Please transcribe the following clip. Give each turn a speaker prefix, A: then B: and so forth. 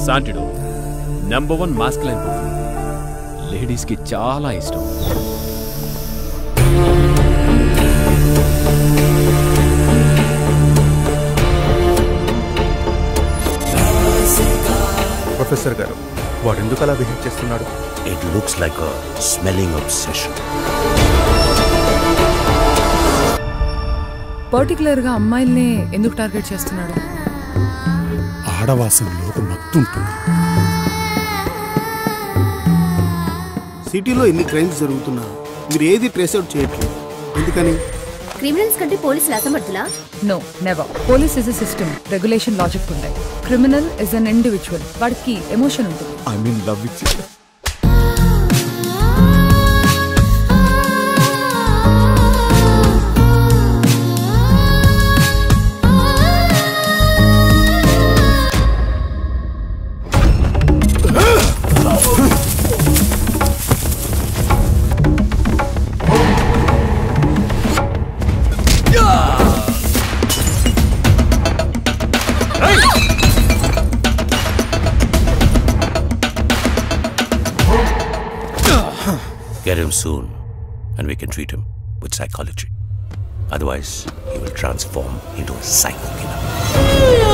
A: శాంటిడో number one masculine perfume లేడీస్కి చాలా ఇష్టం
B: ప్రొఫెసర్ గారు వాడు ఎందుకు అలా బిహేవ్ చేస్తున్నాడు
C: It looks like a smelling obsession.
D: Particular గా అమ్మాయిల్ని ఎందుకు టార్గెట్ చేస్తున్నాడు
E: ఆడవాసంలో ఒక మత్తుంటుంది
F: సిటీలో ఎన్ని క్రైమ్స్ జరుగుతున్నా మీరు ఏది ట్రేస్ అవుట్ చేయట్లేదు ఎందుకని
G: క్రిమినల్స్ కంటే పోలీసులు అసమర్థులా
D: no never police is a system regulation logic ఉంటాయి క్రిమినల్ ఇస్ అన్ ఇండివిజువల్ వాడికి ఎమోషన్ ఉంటుంది
E: I mean love with
C: Get him soon, and we can treat him with psychology. Otherwise, he will transform into a psycho killer.